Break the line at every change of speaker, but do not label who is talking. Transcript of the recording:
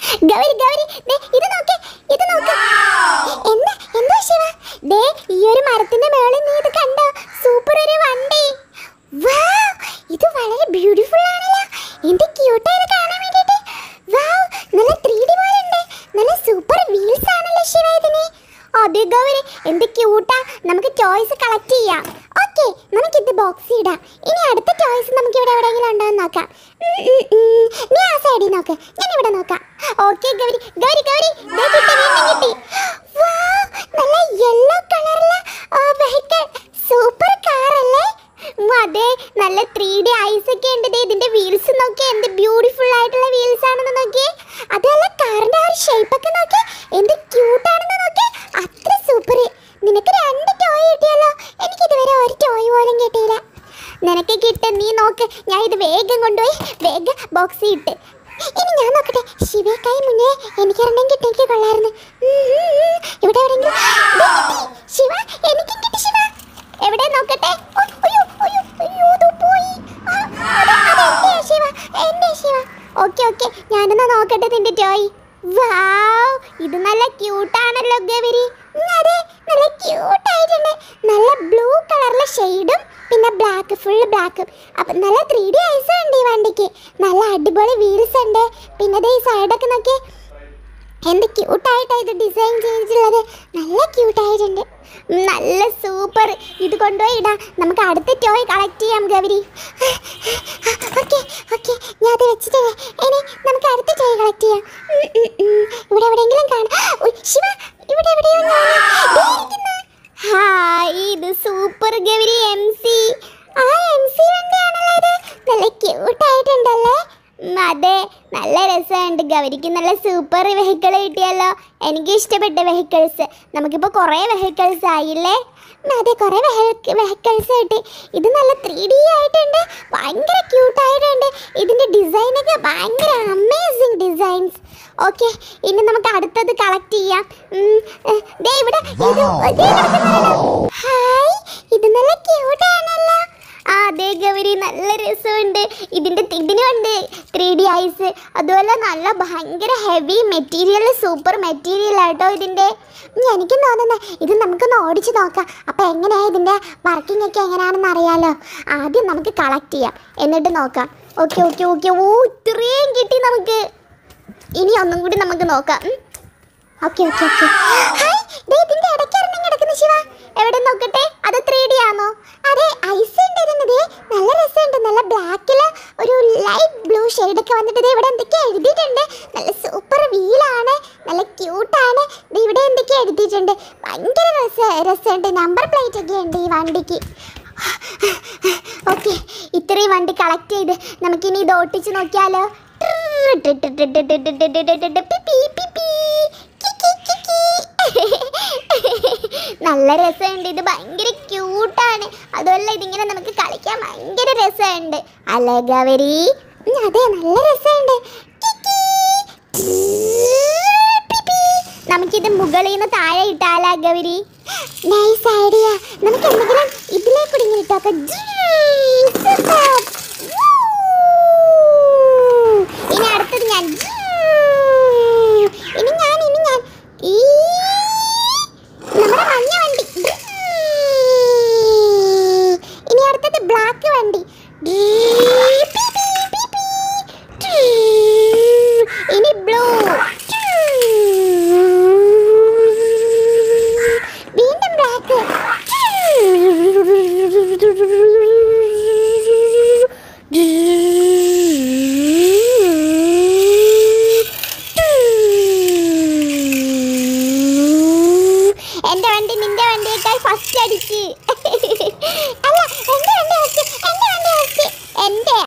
ഗൗരി ഗൗരി ദേ ഇത് നോക്ക് ഇത് നോക്ക് എന്താ എന്താ ശിവ ദേ ഈ ഒരു മരത്തിന്റെ മേളിൽ നീ ഇത് കണ്ടോ സൂപ്പർ ഒരു വണ്ടി വൗ ഇത് വളരെ ബ്യൂട്ടിഫുൾ ആണല്ലോ എന്ത് ക്യൂട്ടാ ഇത് കാണാൻ വേണ്ടിയിട്ട് വൗ നല്ല 3D പോലെ ഉണ്ട് നല്ല സൂപ്പർ വീൽസ് ആണല്ലോ ശിവ ഇതിന് അതെ ഗൗരി എന്ത് ക്യൂട്ടാ നമുക്ക് ടോയ്സ് കളക്ട് ചെയ്യാം ഓക്കെ നമുക്കിത് ബോക്സ് ഇടാം ഇനി അടുത്ത ടോയ്സ് നമുക്ക് ഇവിടെ എവിടെയെങ്കിലും ഉണ്ടോ എന്ന് നോക്കാം ഉം, ഉം, ഉം. നീ ആ സൈഡിൽ നോക്ക് ഞാൻ ഇവിടെ നോക്കാം ഓക്കെ ഗൗരി ഗൗരി ഗൗരി ദേ കിട്ടി വീണ്ടും കിട്ടി Wow, നല്ല യെല്ലോ കളറിലെ വെഹിക്കിൾ സൂപ്പർ കാർ അല്ലേ ഉം, അതെ നല്ല ത്രീ ഡി ഐസ് ഒക്കെ ഉണ്ട് ദേ ഇതിന്റെ വീൽസ് നോക്കി എന്ത് ബ്യൂട്ടിഫുൾ ആയിട്ടുള്ള വീൽസ് ആണെന്ന് നോക്കിയേ അതല്ല കാറിന്റെ ആ ഒരു ഷേപ്പ് ഒക്കെ നോക്കി എന്ത് ക്യൂട്ട് ആണെന്ന് നോക്കി അത്ര സൂപ്പർ നിനക്ക് രണ്ട് ടോയ് കിട്ടിയല്ലോ എനിക്ക് ഇതുവരെ ഒരു ടോയ് പോലും കിട്ടിയില്ല നിനക്ക് കിട്ടും നീ നോക്ക് ഞാൻ ഇത് വേഗം കൊണ്ടുപോയി വേഗം ബോക്സിൽ ഇട്ട് ഇനി ഞാൻ നോക്കട്ടെ ശിവക്കായി മുന്നേ എനിക്ക് ഒരെണ്ണം കിട്ടിയെങ്കിൽ കൊള്ളായിരുന്നു ഉം, ഉം, ഉം. ഇവിടെ എവിടെയെങ്കിലും ദേ കിട്ടി. ശിവ എനിക്കും കിട്ടി ശിവ എവിടെ നോക്കട്ടെ ഓ, അയ്യോ അയ്യോ അയ്യോ ദോ പോയി ആ, അത് അതെന്റെയാ ശിവ എന്റെ ശിവ ഓക്കെ ഓക്കെ ഞാനൊന്ന് നോക്കട്ടെ നിന്റെ ടോയ് വാവ് ഇത് നല്ല ക്യൂട്ടാണല്ലോ ഗവരി ഉം, അതെ നല്ല ക്യൂട്ടായിട്ടുണ്ട് നല്ല ബ്ലൂ കളറിലെ ഷെയ്ഡും പിന്നെ ബ്ലാക്ക് ഫുൾ ബ്ലാക്കും അപ്പം നല്ല ത്രീ ഡി ഐസും ഉണ്ട് ഈ വണ്ടിക്ക് നല്ല അടിപൊളി വീൽസ് ഉണ്ട് പിന്നെ ദേ ഈ സൈഡൊക്കെ നോക്കി എന്ത് ക്യൂട്ടായിട്ടാണ് ഇത് ഡിസൈൻ ചെയ്തിട്ടുള്ളത് നല്ല ക്യൂട്ടായിട്ടുണ്ട് ഉം, നല്ല സൂപ്പർ ഇത് കൊണ്ടുപോയി ഇടാം നമുക്ക് അടുത്ത ടോയ് കളക്ട് ചെയ്യാം ഗൗരി ഓക്കെ ഓക്കെ ഞാൻ അത് വെച്ചിട്ട് ഇനി നമുക്ക് അടുത്ത ടോയ് കളക്ട് ചെയ്യാം ഉം, ഉം, ഉം. ഇവിടെ എവിടെയെങ്കിലും കാണാം ഉയ്, ശിവ ഇവിടെ എവിടെയോ ഞാൻ ദേ ഇരിക്കുന്നു. ഹായ് ഇത് സൂപ്പർ ഗൗരി എം സി ആ എം സി വണ്ടിയാണല്ലോ ഇത് നല്ല ക്യൂട്ടായിട്ടുണ്ടല്ലേ ഉം, അതെ നല്ല രസമുണ്ട് ഗൗരിക്ക് നല്ല സൂപ്പർ വെഹിക്കിൾ കിട്ടിയല്ലോ എനിക്ക് ഇഷ്ടപ്പെട്ട വെഹിക്കിൾസ് നമുക്കിപ്പോൾ കുറേ വെഹിക്കിൾസ് ആയില്ലേ ഉം, അതെ കുറേ വെഹിക്കിൾസ് കിട്ടി ഇത് നല്ല ത്രീ ഡി ആയിട്ടുണ്ട് ഭയങ്കര ക്യൂട്ടായിട്ടുണ്ട് ഇതിൻ്റെ ഡിസൈനൊക്കെ ഭയങ്കര അമേസിങ് ഡിസൈൻസ് ഓക്കെ ഇനി നമുക്ക് അടുത്തത് കളക്ട് ചെയ്യാം ഉം, ഏ, ദേ ഇവിടെ ഇത് ദേ കിടക്കുന്നുണ്ടല്ലോ. ഹായ് ഇത് നല്ല ക്യൂട്ടാണല്ലോ ആ അതെ ഗൗരി നല്ല രസമുണ്ട് ഇതിൻ്റെ ഇതിനുണ്ട് ത്രീ ഡി ഐസ് അതുപോലെ നല്ല ഭയങ്കര ഹെവി മെറ്റീരിയൽ സൂപ്പർ മെറ്റീരിയൽ ആട്ടോ ഇതിൻ്റെ ഉം, എനിക്കും തോന്നുന്നത് ഇത് നമുക്കൊന്ന് ഓടിച്ച് നോക്കാം അപ്പോൾ എങ്ങനെയാണ് ഇതിൻ്റെ വർക്കിംഗ് ഒക്കെ എങ്ങനെയാണെന്ന് അറിയാലോ ആദ്യം നമുക്ക് കളക്ട് ചെയ്യാം എന്നിട്ട് നോക്കാം ഓക്കെ ഓക്കെ ഓക്കെ ഓ ഇത്രയും കിട്ടി നമുക്ക് ഇനി ഒന്നും കൂടി നമുക്ക് നോക്കാം ഉം. ഓക്കെ ഓക്കെ ഓക്കെ ഹായ് ദേ ഇതിന്റെ ഇടയ്ക്ക് ഒരെണ്ണം കിടക്കുന്നു ശിവ എവിടെ നോക്കട്ടെ അത് ത്രീ ഡി ആണോ അതെ ഐസ് ഉണ്ട് ഇതിന് ദേ നല്ല രസമുണ്ട് നല്ല ബ്ലാക്കിൽ ഒരു ലൈറ്റ് ബ്ലൂ ഷെയ്ഡ് ഒക്കെ വന്നിട്ട് ദേ ഇവിടെ എന്തൊക്കെയോ എഴുതിയിട്ടുണ്ട് നല്ല സൂപ്പർ വീലാണ് നല്ല ക്യൂട്ടാണ് ദേ ഇവിടെ എന്തൊക്കെയോ എഴുതിയിട്ടുണ്ട് ഭയങ്കര രസ രസമുണ്ട് നമ്പർ പ്ലേറ്റ് ഒക്കെ ഉണ്ട് ഈ വണ്ടിക്ക് ഓക്കെ ഇത്രയും വണ്ടി കളക്ട് ചെയ്ത് നമുക്കിനി ഇത് ഒട്ടിച്ച് നോക്കിയാലോ നല്ല രസമുണ്ട് ഇത് ഭയങ്കര ക്യൂട്ടാണ് അതുമല്ല ഇതിങ്ങനെ നമുക്ക് കളിക്കാൻ ഭയങ്കര രസമുണ്ട് അല്ലേ ഗവരി ഉം, അതെ നല്ല രസമുണ്ട് നമുക്കിത് മുകളിൽ നിന്ന് താഴെ ഇട്ടാലാ ഗൗരി നൈസ് ഐഡിയ നമുക്ക് എന്തെങ്കിലും ഇതിലെ കുടുങ്ങി ഇട്ടോക്കെ ഇനി അടുത്തത് ഞാൻ ഇനി ഞാൻ ഇനി ഞാൻ ഈ നമ്മുടെ മഞ്ഞ വണ്ടി ഇനി അടുത്തത് ബ്ലാക്ക് വണ്ടി ഇനി ബ്ലൂ വീണ്ടും ബ്ലാക്ക് എന്റെ വണ്ടി നിന്റെ വണ്ടിയേക്കാൾ ഫസ്റ്റ് അടിച്ച് അല്ല എന്റെ വണ്ടി ഫസ്റ്റ് എന്റെ വണ്ടി ഫസ്റ്റ് എന്റെ